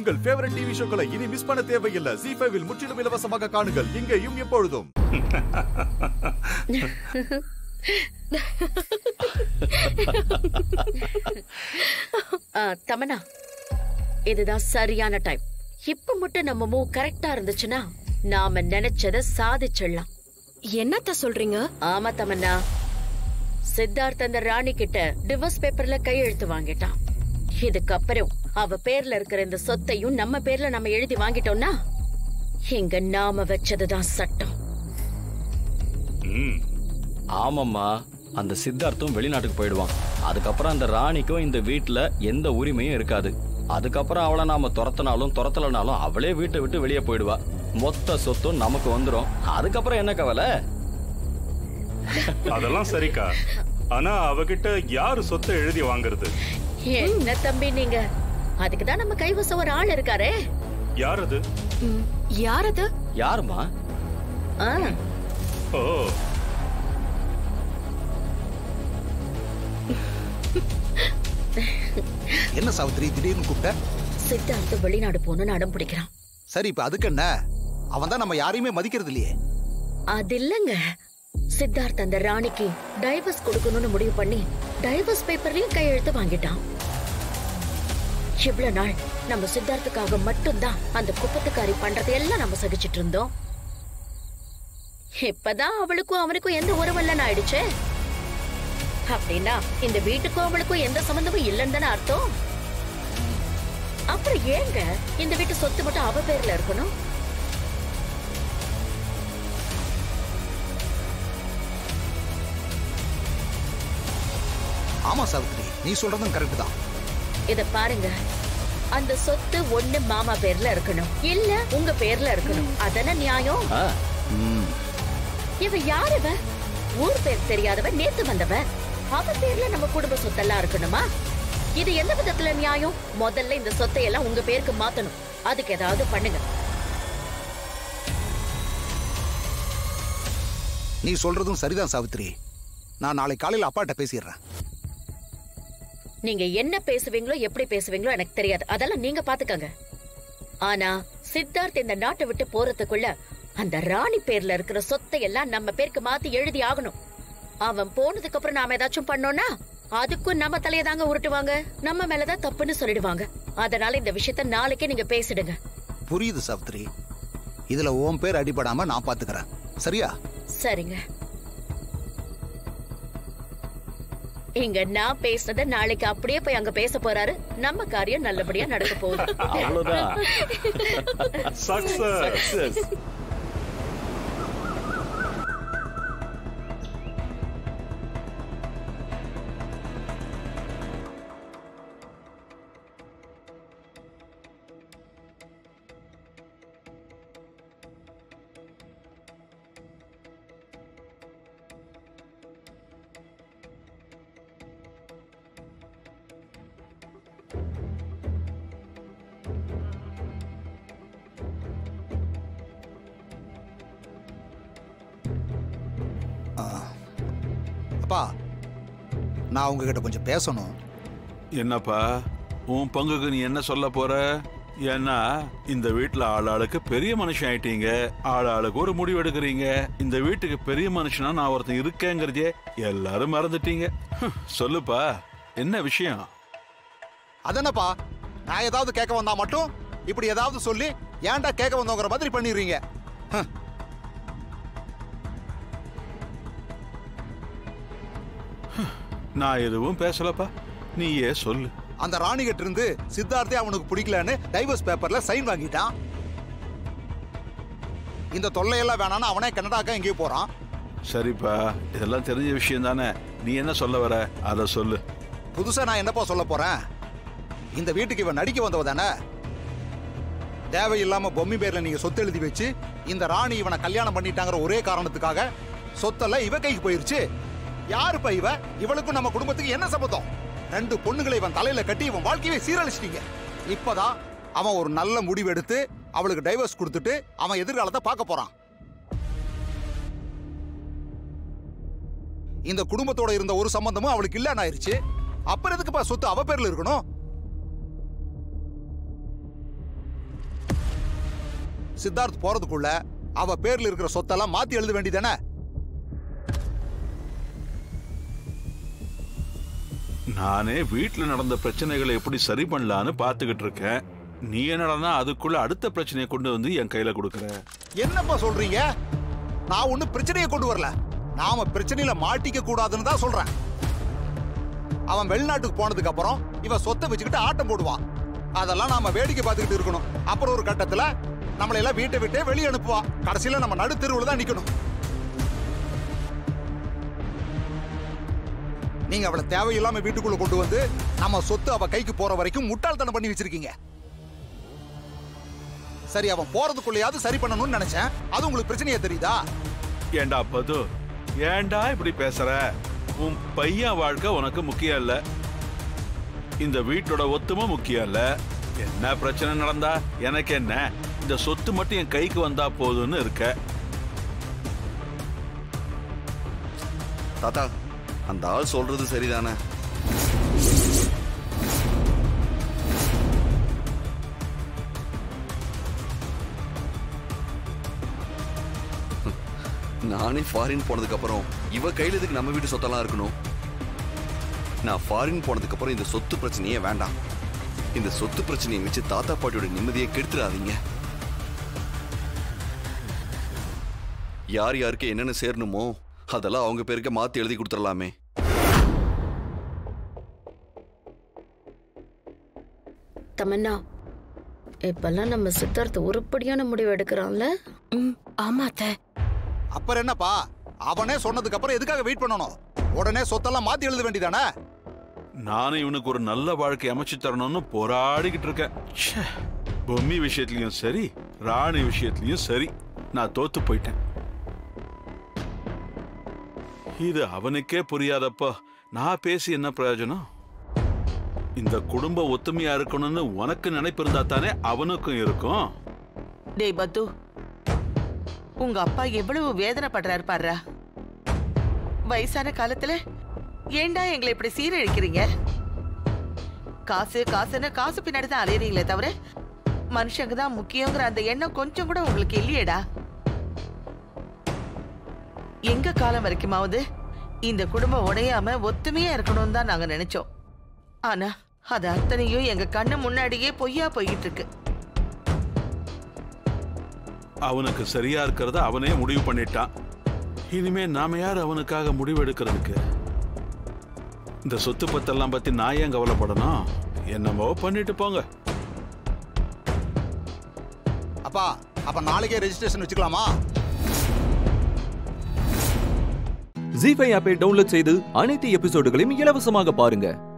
உங்கள் favourite TV ஷோக்களை இனி miss பண்ண தேவையில்லை ஜி ஃபைவில் முற்றிலும் இலவசமாக காணுங்கள் இங்கேயும் எப்பொழுதும் ஆ, தமன்னா இதுதான் சரியான டைம் இப்ப மட்டும் நம்ம மூவ் கரெக்டா இருந்துச்சுன்னா நாம நினைச்சத சாதிச்சிடலாம் என்னத்த சொல்றீங்க ஆமா தமன்னா சித்தார்த் அந்த ராணி கிட்ட டிவோர்ஸ் பேப்பர்ல கையெழுத்து வாங்கிட்டான் இதுக்கப்புறம் அவ பேர்ல இருக்கிற இந்த சொத்தையும் நம்ம பேர்ல நம்ம எழுதி வாங்கிட்டோம்னா இங்க நாம வச்சதுதான் சட்டம் ம் ஆமாம்மா அந்த சித்தார்த்தும் வெளிநாட்டுக்கு போயிடுவான் அதுக்கப்புறம் அந்த ராணிக்கும் இந்த வீட்ல எந்த உரிமையும் இருக்காது அதுக்கப்புறம் அவளை நாம துரத்தினாலும் துரத்தலனாலும் அவளே வீட்டை விட்டு வெளியே போயிடுவா மொத்த சொத்தும் நமக்கு வந்துடும் அதுக்கப்புறம் என்ன கவலை அதெல்லாம் சரிக்கா ஆனா அவகிட்ட யாரு சொத்தை எழுதி வாங்குறது என்ன தம்பி நீங்க அதுக்குதான் நம்ம கைவசம் ஒரு ஆள் இருக்காரே யார் அது ம், யார் அது யாருமா ஆ, ஓ என்ன சாவித்திரி திடீர்னு கூப்பிட்ட சித்தார்த் வெளிநாடு போகணும்னு அடம் பிடிக்கிறான் சரி இப்ப அதுக்கு என்ன அவன் தான் நம்ம யாரையுமே மதிக்கிறது இல்லையே அது இல்லங்க சித்தார்த் அந்த ராணிக்கு டைவர்ஸ் கொடுக்கணும்னு முடிவு பண்ணி டைவர்ஸ் பேப்பர்லயும் கையெழுத்து வாங்கிட்டான் இவ்வளவு நாள் நம்ம சித்தார்த்துக்காக மட்டும்தான் அந்த குப்பத்துக்காரி பண்றது எல்லாம் நம்ம சகிச்சிட்டு இருந்தோம் இப்பதான் அவளுக்கும் அவனுக்கும் எந்த உறவல்லன்னு ஆயிடுச்சே அப்படின்னா இந்த வீட்டுக்கும் அவளுக்கும் எந்த சம்பந்தமும் இல்லைன்னு தானே அர்த்தம் அப்புறம் ஏங்க இந்த வீட்டு சொத்து மட்டும் அவ பேர்ல இருக்கணும் ஆமா சாவித்திரி நீ சொல்றதும் கரெக்ட் தான் இத பாருங்க அந்த சொத்து ஒண்ணு மாமா பேர்ல இருக்கணும் இல்ல உங்க பேர்ல இருக்கணும் அதானே நியாயம் ஆ, இவ யார் இவ ஊர் பேர் தெரியாதவ நேத்து வந்தவ அவ பேர்ல நம்ம குடும்ப சொத்தெல்லாம் இருக்கணுமா இது எந்த விதத்துல நியாயம் முதல்ல இந்த சொத்தை எல்லாம் உங்க பேருக்கு மாத்தணும் அதுக்கு ஏதாவது பண்ணுங்க நீ சொல்றதும் சரிதான் சாவித்திரி நான் நாளை காலையில அப்பாட்ட பேசிடுறேன் நீங்க என்ன பேசுவீங்களோ எப்படி பேசுவீங்களோ எனக்கு தெரியாது அதெல்லாம் நீங்க பாத்துக்கங்க ஆனா சித்தார்த் இந்த நாட்டை விட்டு போறதுக்குள்ள அந்த ராணி பேர்ல இருக்கிற சொத்தை எல்லாம் நம்ம பேருக்கு மாத்தி எழுதி ஆகணும் அவன் போனதுக்கு அப்புறம் நாம ஏதாச்சும் பண்ணோம்னா அதுக்கும் நம்ம தலையை தாங்க உருட்டுவாங்க நம்ம மேலதான் தப்புன்னு சொல்லிடுவாங்க அதனால இந்த விஷயத்த நாளைக்கே நீங்க பேசிடுங்க புரியுது சாவித்திரி இதுல உன் பேர் அடிபடாம நான் பாத்துக்கிறேன் சரியா சரிங்க இங்க நான் பேசுனத நாளைக்கு அப்படியே போய் அங்க பேச போறாரு நம்ம காரியம் நல்லபடியா நடக்க போகுது அவ்வளவுதான் சக்சஸ் Success. அப்பா நான் உங்ககிட்ட கொஞ்சம் பேசணும் என்னப்பா உன் பங்குக்கு நீ என்ன சொல்ல போற ஏன்னா இந்த வீட்ல ஆளாளுக்கு பெரிய மனுஷன் ஆயிட்டீங்க ஆளாளுக்கு ஒரு முடிவு எடுக்கிறீங்க இந்த வீட்டுக்கு பெரிய மனுஷனா நான் ஒருத்தன் இருக்கேங்கிறதே எல்லாரும் மறந்துட்டீங்க ஹம், சொல்லுப்பா என்ன விஷயம் அதென்னப்பா நான் ஏதாவது கேட்க வந்தா மட்டும் இப்படி ஏதாவது சொல்லி ஏன்டா கேட்க வந்தோங்கிற மாதிரி பண்ணிடுறீங்க ஹம். நான் எதுவும் பேசலப்பா நீயே சொல்லு அந்த ராணிகிட்ட இருந்து சித்தார்த்தே அவனுக்கு பிடிக்கலன்னு டைவர்ஸ் பேப்பர்ல சைன் வாங்கிட்டான் இந்த தொல்லையெல்லாம் வேணான்னு அவனே கனடாக்கா எங்கேயோ போறான் சரிப்பா இதெல்லாம் தெரிஞ்ச விஷயம் தானே நீ என்ன சொல்ல வர அதை சொல்லு புதுசா நான் என்னப்பா சொல்ல போறேன் இந்த வீட்டுக்கு இவன் நடிக்க வந்தவ தானே தேவையில்லாம பொம்மி பேர்ல நீங்க சொத்து எழுதி வச்சு இந்த ராணி இவனை கல்யாணம் பண்ணிட்டாங்கிற ஒரே காரணத்துக்காக சொத்தெல்லாம் இவ கைக்கு போயிருச்சு யாருப்பா இவ இவளுக்கும் நம்ம குடும்பத்துக்கு என்ன சம்மதம் ரெண்டு பொண்ணுகளை இவன் தலையில கட்டி இவன் வாழ்க்கையை சீரழிச்சிட்டீங்க இப்பதான் அவன் ஒரு நல்ல முடிவு எடுத்து அவளுக்கு டைவர்ஸ் கொடுத்துட்டு அவன் எதிர்காலத்தை பார்க்க போறான் இந்த குடும்பத்தோட இருந்த ஒரு சம்பந்தமும் அவளுக்கு இல்லன்னு ஆயிருச்சு அப்புறம் எதுக்குப்பா சொத்து அவ பேர்ல இருக்கணும் சித்தார்த் போறதுக்குள்ள அவ பேர்ல இருக்கிற சொத்தெல்லாம் மாத்தி எழுத வேண்டியதானே நானே வீட்ல நடந்த பிரச்சனைகளை எப்படி சரி பண்ணலான்னு பாத்துக்கிட்டு இருக்கேன் நீ என்னடா அதுக்குள்ள அடுத்த பிரச்சனையை கொண்டு வந்து என் கையில கொடுக்கற என்னப்பா சொல்றீங்க நான் ஒண்ணு பிரச்சனையை கொண்டு வரல நாம பிரச்சனையில மாட்டிக்க கூடாதுன்னு தான் சொல்றேன் அவன் வெளிநாட்டுக்கு போனதுக்கு அப்புறம் இவன் சொத்தை வச்சுக்கிட்டு ஆட்டம் போடுவான் அதெல்லாம் நாம வேடிக்கை பார்த்துக்கிட்டு இருக்கணும் அப்புறம் ஒரு கட்டத்துல நம்மளை எல்லாம் வீட்டை விட்டே வெளியே அனுப்புவா கடைசியில நம்ம நடு தெருவுல தான் நிக்கணும் நீங்க அவளை தேவையில்லாம வீட்டுக்குள்ள கொண்டு வந்து நம்ம சொத்து அவ கைக்கு போற வரைக்கும் முட்டாள்தனம் பண்ணி வச்சிருக்கீங்க சரி அவன் போறதுக்குள்ளயாவது சரி பண்ணணும்னு நினைச்சேன் அது உங்களுக்கு பிரச்சனையா தெரியுதா ஏண்டா பது ஏண்டா இப்படி பேசுற உன் பையன் வாழ்க்கை உனக்கு முக்கியம் இல்ல இந்த வீட்டோட ஒத்துமை முக்கியம் இல்ல என்ன பிரச்சனை நடந்தா எனக்கு என்ன இந்த சொத்து மட்டும் என் கைக்கு வந்தா போதும்னு இருக்க தாத்தா அந்த ஆள் சொல்றது சரிதானே நானே ஃபாரின் போனதுக்கு அப்புறம் இவ கையில இதுக்கு நம்ம வீட்டு சொத்தெல்லாம் இருக்கணும் நான் ஃபாரின் போனதுக்கு அப்புறம் இந்த சொத்து பிரச்சனையே வேண்டாம் இந்த சொத்து பிரச்சனையை வச்சு தாத்தா பாட்டியோட நிம்மதியை கெடுத்துடாதீங்க யார் யாருக்கு என்னென்ன சேரணுமோ அதெல்லாம் அவங்க பேருக்கு மாத்தி எழுதி கொடுத்துடலாமே தமன்னா இப்பெல்லாம் நம்ம சித்தார்த்த உருப்படியான முடிவு எடுக்கிறான்ல ம் ஆமா அத்த அப்புறம் என்னப்பா அவனே சொன்னதுக்கு அப்புறம் எதுக்காக வெயிட் பண்ணணும் உடனே சொத்தெல்லாம் மாத்தி எழுத வேண்டியதானே நானும் இவனுக்கு ஒரு நல்ல வாழ்க்கை அமைச்சு தரணும்னு போராடிக்கிட்டு இருக்கேன் ச்சே, பொம்மி விஷயத்துலயும் சரி ராணி விஷயத்துலயும் சரி நான் தோத்து போயிட்டேன் இது அவனுக்கே புரியாதப்போ நான் பேசி என்ன பிரயோஜனம் இந்த குடும்பம் ஒத்துமையா இருக்கணும்னு உனக்கு நினைப்பு இருந்தா தானே அவனுக்கும் இருக்கும் டேய் பத்து உங்க அப்பா எவ்வளவு வேதனைப்படுறாரு பாருடா வயசான காலத்துல ஏன்டா எங்களை இப்படி சீரழிக்கிறீங்க காசு காசுன்னு காசு பின்னாடி தான் அலையறீங்களே தவிர மனுஷங்க தான் முக்கியங்கிற அந்த எண்ணம் கொஞ்சம் கூட உங்களுக்கு இல்லையேடா எங்க காலம் வரைக்குமாவது இந்த குடும்பம் உடையாம ஒத்துமையா இருக்கணும்னு தான் நாங்க நினைச்சோம் ஆனா அது அத்தனையும் எங்க கண்ணு முன்னாடியே பொய்யா போய்கிட்டு இருக்கு அவனுக்கு சரியா இருக்கிறத அவனே முடிவு பண்ணிட்டான் இனிமே நாம யார் அவனுக்காக முடிவு எடுக்கிறதுக்கு இந்த சொத்து பத்தெல்லாம் பத்தி நான் ஏன் கவலைப்படணும் என்னமோ பண்ணிட்டு போங்க அப்பா அப்ப நாளைக்கே ரெஜிஸ்ட்ரேஷன் வச்சுக்கலாமா ஜி ஃபைவ் ஆப்பை டவுன்லோட் செய்து அனைத்து எபிசோடுகளையும் இலவசமாக பாருங்க